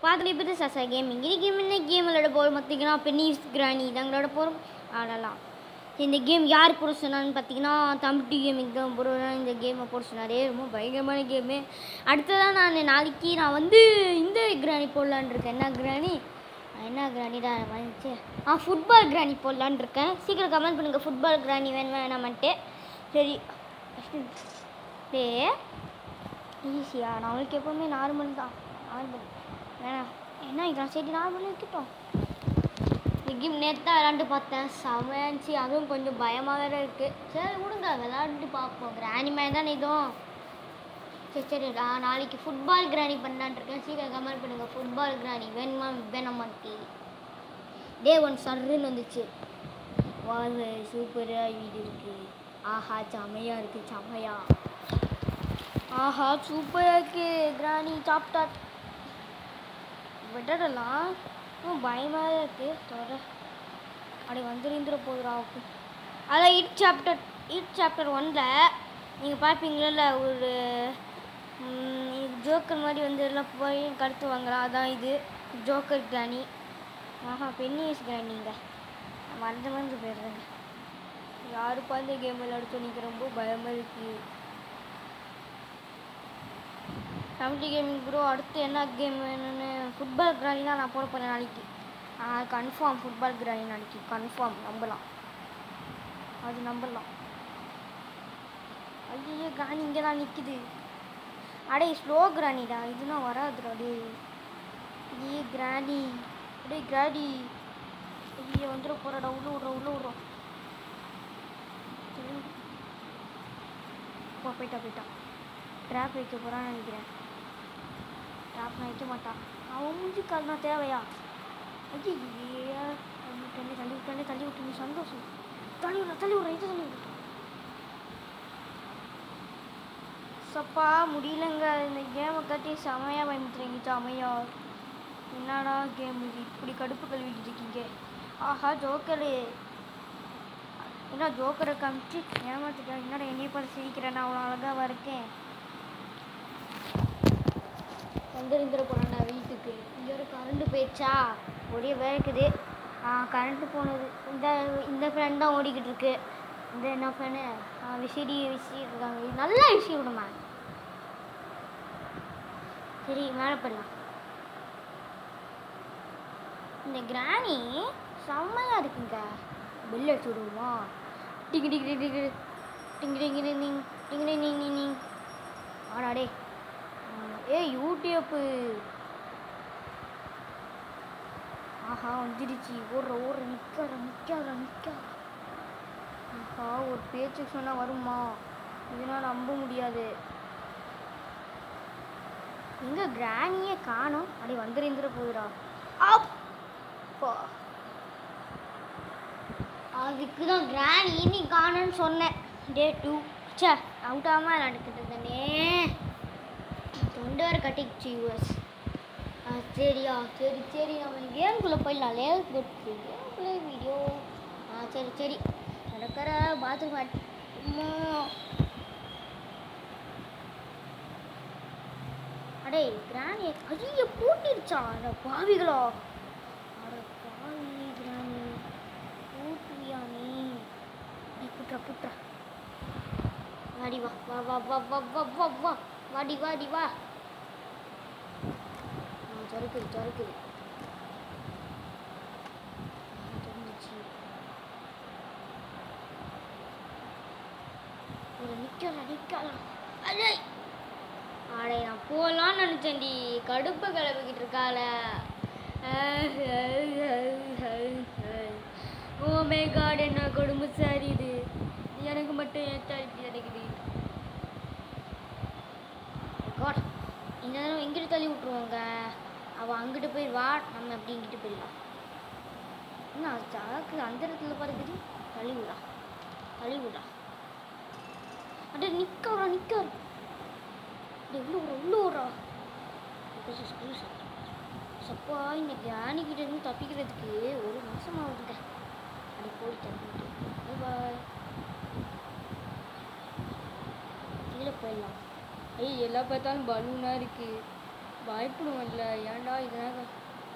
பார்க்கல இப்போ சசா கேமிங் இது கேம் என்ன கேம் விளையாட போகிறோம் பார்த்தீங்கன்னா பென்னீஸ் கிராணி இதாங்களோட போகிறோம் ஆடலாம் இந்த கேம் யார் போட சொன்னான்னு பார்த்தீங்கன்னா தம்பி கேமிங் தான் போட இந்த கேமை போட சொன்னாரே ரொம்ப பயங்கரமான கேமு அடுத்ததான் நான் நாளைக்கு நான் வந்து இந்த கிராணி போடலான்னு இருக்கேன் என்ன கிராணி என்ன கிராணிடா வந்துச்சு ஆ ஃபுட்பால் கிராணி போடலான்னு இருக்கேன் சீக்கிரம் கமெண்ட் பண்ணுங்கள் ஃபுட்பால் கிராணி வேணும் வேணாமன்ட்டு சரி டே ஈஸியா நம்மளுக்கு எப்போவுமே நார்மல் தான் நார்மல் வேணாம் என்ன இதான் சரி நார்மல் இருக்கட்டும் இந்த கேம் நேற்று தான் விளாண்டு பார்த்தேன் செமையாச்சு அதுவும் கொஞ்சம் பயமாக வேறு இருக்குது சரி விடுங்க விளாண்டு பார்ப்போம் கிராணி மாதிரி தானே இதுவும் சரி சரி நான் நாளைக்கு ஃபுட்பால் கிராணி பண்ணலான்னு இருக்கேன் சீக்கிரம் கமெண்ட் பண்ணுங்கள் ஃபுட்பால் கிராணி வேணுமா வேணாமான்ட்டு டே ஒன் சர்ன்னு வந்துச்சு வாழ்வு சூப்பராக வீடு இருக்குது ஆஹா செமையாக இருக்குது செமையா ஆஹா சூப்பராக இருக்கு கிராணி சாப்பிட்டா விடலாம் இன்னும் பயமாக இருக்கு தொட அப்படி வந்துருந்துட போகுதுடா அதான் இட் சாப்டர் இட் சாப்டர் ஒனில் நீங்கள் பார்ப்பீங்களா ஒரு ஜோக்கர் மாதிரி வந்து எல்லாம் போய் கடத்துவாங்களா அதான் இது ஜோக்கர் கிராணி ஆஹா பென்னியஸ் கிராணிங்க மறந்து மறந்து போயிடுறேங்க யாருப்பா இந்த கேம் விளையாட சொன்னிக்க ரொம்ப பயமாக இருக்குது கமிட்டி கேமிங் ப்ரோ அடுத்து என்ன கேம் வேணும்னு ஃபுட்பால் கிராணி தான் நான் போட போகிறேன் நாளைக்கு கன்ஃபார்ம் ஃபுட்பால் கிராணி நாளைக்கு கன்ஃபார்ம் நம்பலாம் அது நம்பலாம் ஐயோ கிராணி இங்கே தான் நிற்கிது அடே ஸ்லோ கிராணிடா இதுனா வராதுடா டே ஏ கிராணி அடே கிராணி ஐயோ வந்துட போகிறடா உள்ள விட்றோம் உள்ள விட்றோம் போ போயிட்டா போயிட்டா ட்ராப் வைக்க போகிறான்னு நினைக்கிறேன் ட்ராப் நான் வைக்க மாட்டான் அவன் மூஞ்சி கால்னா தேவையா ஐயா தள்ளி தள்ளி விட்டானே தள்ளி விட்டு சந்தோஷம் தள்ளி விட்ற தள்ளி விட்ற இது தள்ளி விட்ற சப்பா முடியலங்க இந்த கேமை கட்டி செமையாக பயந்துறீங்க செமையா என்னடா கேம் இது இப்படி கடுப்பு கழுவிட்டு இருக்கீங்க ஆஹா ஜோக்கரு என்ன ஜோக்கரை காமிச்சு ஏமாத்திட்டேன் என்னடா என்னைய பார்த்து சிரிக்கிறேன் நான் அவ்வளோ அழகாக இருக்கேன் வந்துருந்துட போனேன்டா வீட்டுக்கு இங்கே ஒரு கரண்ட் போயிடுச்சா ஒரே வேக்குது ஆ கரண்ட்டு போனது இந்த இந்த ஃபேன் தான் ஓடிக்கிட்டு இருக்கு இந்த என்ன ஃபேனு விசிறி விசிறி இருக்காங்க இது நல்லா விசிறி விடுமா சரி மேலே போடலாம் இந்த கிராணி செம்மையாக இருக்குங்க பெல் அடிச்சு விடுவோமா டிங்கு டிங்கு டிங்கு டிங்கு டிங்கு டிங்கு டிங் டிங்கு டிங் டிங் டிங் டிங் ஆடாடே ஏய் யூடியூப்பு ஆஹா வந்துடுச்சு ஓடுற ஓடுற நிற்கார நிற்கார நிற்கார ஆஹா ஒரு பேச்சு சொன்னால் வருமா இதனால் நம்ப முடியாது எங்க கிராணியே காணோம் அப்படி வந்துருந்துட போகுதுடா அப்பா அதுக்கு தான் கிராணி நீ காணோன்னு சொன்னேன் டே டூ சே அவுட் ஆகாமல் நடக்கிட்டு இருந்தேனே தொண்டு வர கட்டிக்குச்சு யூஎஸ் ஆ சரியா சரி சரி நம்ம கேம்குள்ளே போயிடலாம் லேவ் போட்டு கேம்குள்ளே வீடியோ ஆ சரி சரி நடக்கிற பாத்ரூம் அம்மா அடே கிராணி ஐயோ பூட்டிருச்சா அட பாவிகளா அட பாவி கிராணி பூட்டுவியா நீ நீ புட்றா புட்றா வாடி வா வா வா வா வா வா வா வா வாடி வாடி வா ஆ திறக்குது திறக்குது ஆ, திறந்துச்சு ஒரு நிக்கலாம் நிக்கலாம் அடே அடே நான் போகலான்னு நினச்சேன்டி கடுப்பு கிளப்பிக்கிட்டு இருக்காள ஓ மே காட் என்ன கொடுமை சாரி இது எனக்கு மட்டும் ஏன் சார் இப்படி கிடைக்குது காட் இந்த நேரம் எங்கிட்டு தள்ளி விட்ருவோங்க அவள் அங்கிட்டு போய் வா நம்ம அப்படி இங்கிட்டு போயிடலாம் என்ன சாக்கு அந்த இடத்துல பாருக்குது தள்ளி விடா தள்ளி விடா அட நிற்க வரா நிற்க வரா உள்ள விட்றா உள்ள விட்றா சப்பா இந்த கிட்ட இருந்து தப்பிக்கிறதுக்கு ஒரு மாசம் ஆகுதுங்க அப்படி போய் தப்பிட்டு பாய் கீழே போயிடலாம் ஐய் எல்லாம் பார்த்தாலும் பலூனாக இருக்குது பயப்படுவோம் இல்லை ஏன்டா இதனால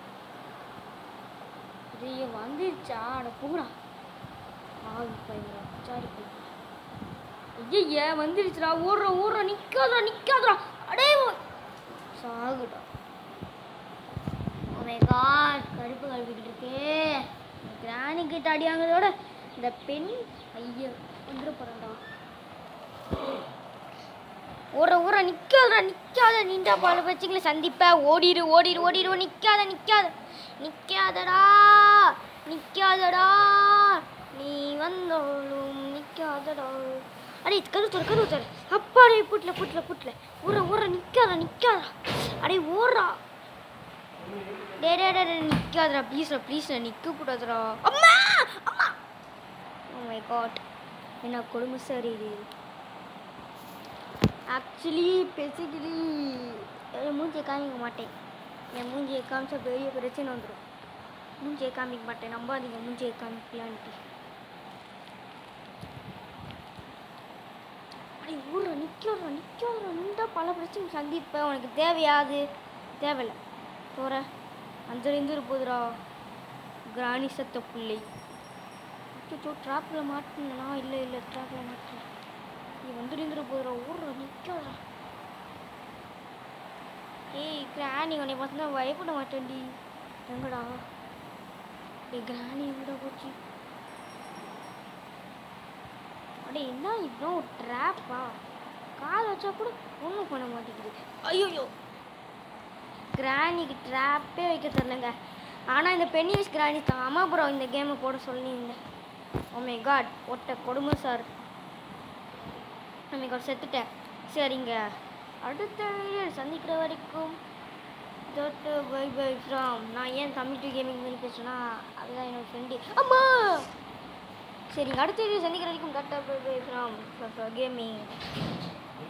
இது வந்துருச்சா அட போடா ஆவி பையன் சாரி ஐயா வந்துருச்சுடா ஓடுற ஓடுற நிக்காதடா நிக்காதடா அடே ஓ- சாகுடா ஓமே காட் கருப்பு கழுவிக்கிட்டு இருக்கே கிராணி கிட்ட அடியாங்கிறதோட இந்த பெண் ஐயா வந்துட போறான்டா ஓடுற ஊற நிக்காதடா நிக்காத நின்றா பால பச்சிங்கள சந்திப்ப ஓடிரு ஓடிரு ஓடிரு நிக்காத நிக்காத நிக்காதடா நிக்காதடா நீ வந்தாலும் நிக்காதடா அடே கருத்தர் கருத்தர் அப்பாடே புட்ல புட்ல புட்ல ஊற ஊற நிக்காத நிக்காத அடே ஓடுறா டே டே டே டே, நிக்காதடா ப்ளீஸ்டா ப்ளீஸ்டா நிக்க கூடாதுடா அம்மா அம்மா ஓ மை காட் என்ன கொடுமை சார் இது ஆக்சுவலி பேசிக்கலி என் மூஞ்சியை காமிக்க மாட்டேன் என் மூஞ்சியை காமிச்சா பெரிய பிரச்சனை வந்துடும் மூஞ்சியை காமிக்க மாட்டேன் நம்பாதீங்க மூஞ்சியை காமிக்கலான்ட்டு அடி ஊர்ற நிற்கிறோம் நிற்கிறோம் நின்றா பல பிரச்சனை சந்திப்பேன் உனக்கு தேவையாது தேவையில்ல போகிற அஞ்சல் இருந்து போதுடா கிராணி சத்த புள்ளை அச்சோ ட்ராப்பில் மாட்டினா இல்லை இல்லை ட்ராப்பில் மாட்டேன் நீ வந்து நின்று போதுடா ஊர்ற நிற்கிறா ஏய் கிராணி உன்னை பார்த்தா பயப்பட மாட்டேன்டி எங்கடா ஏய் கிராணி எங்கடா போச்சு அடே என்ன இவ்வளோ ட்ராப்பா கால் வச்சா கூட ஒன்றும் பண்ண மாட்டேங்குது ஐயோ கிராணிக்கு ட்ராப்பே வைக்க தெரிலங்க ஆனால் இந்த பென்னியூஸ் கிராணி தான் அம்மா ப்ரோ இந்த கேமை போட சொல்லியிருந்தேன் ஓமே காட் ஒட்ட கொடுமை சார் நம்ம செத்துட்டேன் சரிங்க அடுத்த வீடியோ சந்திக்கிற வரைக்கும் தொட்டு பை பை ஃப்ரம் நான் ஏன் தமிழ் டூ கேமிங் பண்ணி பேசுனா அதுதான் என்னோட ஃப்ரெண்டு அம்மா சரிங்க அடுத்த வீடியோ சந்திக்கிற வரைக்கும் டாட்டா பை பை ஃப்ரம் கேமிங்